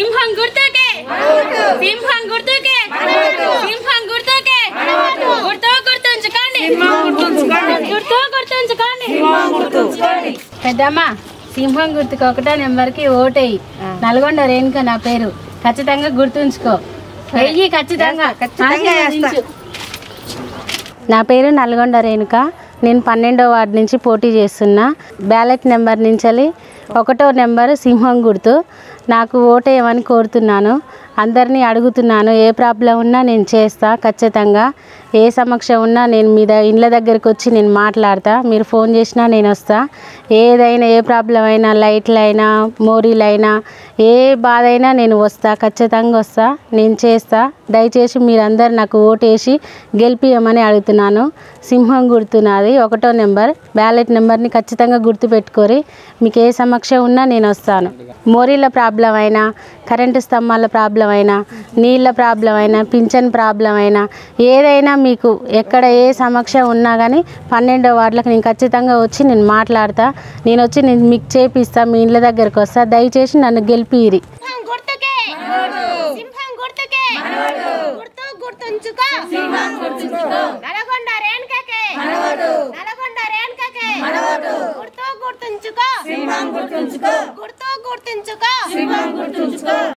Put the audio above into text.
సింహం గుర్తుకే సింహం గుర్తుకే సింహం గుర్తుకే గుర్తు గుర్తుంచుకోండి గుర్తు గుర్తుంచుకోండి పెద్దమ్మ సింహం గుర్తుకు ఒకటో నెంబర్కి ఓటేయి నల్గొండ రేణుక నా పేరు ఖచ్చితంగా గుర్తుంచుకో వెయ్యి ఖచ్చితంగా ఆశీర్వదించు. నా పేరు నల్గొండ రేణుక నేను పన్నెండో వార్డు నుంచి పోటీ చేస్తున్నా బ్యాలెట్ నెంబర్ నుంచి ఒకటో నెంబర్ సింహం గుర్తు నాకు ఓటేయమని కోరుతున్నాను అందరినీ అడుగుతున్నాను ఏ ప్రాబ్లం ఉన్నా నేను చేస్తా ఖచ్చితంగా ఏ సమక్ష ఉన్నా నేను మీ ద ఇండ్ల దగ్గరికి వచ్చి నేను మాట్లాడతా మీరు ఫోన్ చేసినా నేను వస్తా ఏదైనా ఏ ప్రాబ్లం అయినా లైట్లు అయినా మోరీలు అయినా ఏ బాధ అయినా నేను వస్తా ఖచ్చితంగా వస్తా నేను చేస్తా దయచేసి మీరందరు నాకు ఓటేసి గెలిపియమని అడుగుతున్నాను సింహం గుర్తు నాది ఒకటో నెంబర్ బ్యాలెట్ నెంబర్ని ఖచ్చితంగా గుర్తు పెట్టుకోరి మీకు ఏ సమక్ష ఉన్నా నేను వస్తాను మోరీల ప్రాబ్లం అయినా కరెంటు స్తంభాల ప్రాబ్లం అయినా నీళ్ళ ప్రాబ్లం అయినా పింఛన్ ప్రాబ్లం అయినా ఏదైనా మీకు ఎక్కడ ఏ సమక్ష ఉన్నా కానీ పన్నెండో వార్డులకు నేను ఖచ్చితంగా వచ్చి నేను మాట్లాడతా నేను వచ్చి నేను మీకు చేపిస్తా మీ ఇండ్ల దగ్గరకు వస్తా దయచేసి నన్ను గెలిపిరి సింహం గుర్తుకే సింహం గుర్తుకే గుర్తు గుర్తుంచుకో నల్గొండ రేణుకకే నల్గొండ రేణుకకే గుర్తు గుర్తుంచుకో గుర్తు గుర్తుంచుకో